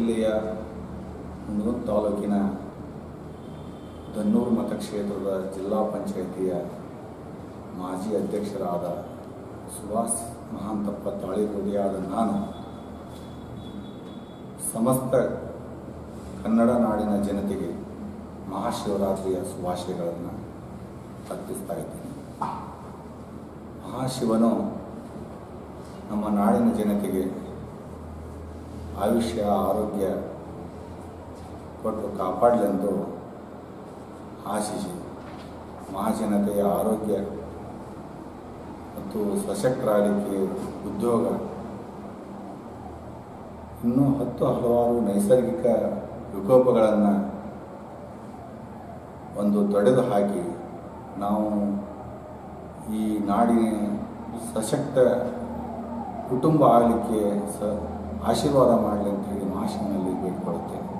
ಜಿಲ್ಲೆಯ ಹುಣಗುಂದ ತಾಲೂಕಿನ ದನ್ನೂರು ಮತಕ್ಷೇತ್ರದ ಜಿಲ್ಲಾ ಪಂಚಾಯಿತಿಯ ಮಾಜಿ ಅಧ್ಯಕ್ಷರಾದ ಸುಭಾಷ್ ಮಹಾಂತಪ್ಪ ತಾಳಿಕೋಡಿಯಾದ ನಾನು ಸಮಸ್ತ ಕನ್ನಡ ನಾಡಿನ ಜನತೆಗೆ ಮಹಾಶಿವರಾತ್ರಿಯ ಶುಭಾಶಯಗಳನ್ನು ಅರ್ಪಿಸ್ತಾ ಇದ್ದೀನಿ ಮಹಾಶಿವನು ನಮ್ಮ ನಾಡಿನ ಜನತೆಗೆ ಆಯುಷ್ಯ ಆರೋಗ್ಯ ಕೊಟ್ಟು ಕಾಪಾಡಲೆಂದು ಆಶಿಸಿ ಮಹಾಜನತೆಯ ಆರೋಗ್ಯ ಮತ್ತು ಸಶಕ್ತರಾಗಲಿಕ್ಕೆ ಉದ್ಯೋಗ ಇನ್ನೂ ಹತ್ತು ಹಲವಾರು ನೈಸರ್ಗಿಕ ವಿಕೋಪಗಳನ್ನು ಒಂದು ತೊಡೆದು ಹಾಕಿ ನಾವು ಈ ನಾಡಿನ ಸಶಕ್ತ ಕುಟುಂಬ ಆಗಲಿಕ್ಕೆ ಸ ಆಶೀರ್ವಾದ ಮಾಡಲಿ ಅಂತ ಹೇಳಿ ಮಹಾಶಿವನಲ್ಲಿ ಬೇಡಿಕೊಳ್ಳುತ್ತೇನೆ